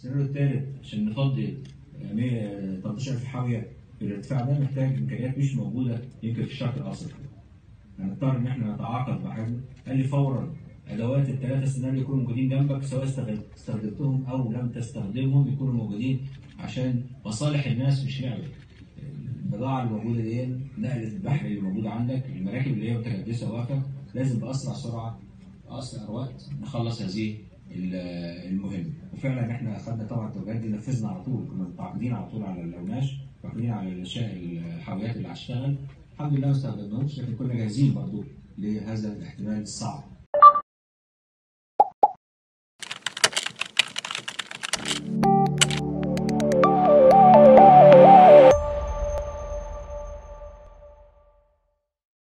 السيناريو الثالث عشان نفضي 100 13000 حاويه الارتفاع ده محتاج امكانيات مش موجوده يمكن في الشرق الاوسط هنضطر ان احنا نتعاقد مع حد قال لي فورا ادوات الثلاثه سيناريو يكونوا موجودين جنبك سواء استخدم- استخدمتهم او لم تستخدمهم يكونوا موجودين عشان مصالح الناس مش لعبه البضاعه اللي موجوده دي نقله البحر اللي موجوده عندك المراكب اللي هي متكدسه واقفه لازم باسرع سرعه اسرع وقت نخلص هذه ال- المهمه وفعلا احنا اخذنا طبعا التوجيهات دي نفذنا على طول كنا متعاقدين على طول على اللوناش متعاقدين على الاشياء الحاويات اللي هتشتغل الحمد لله ما استخدمناهمش لكن كنا جاهزين برضو لهذا الاحتمال الصعب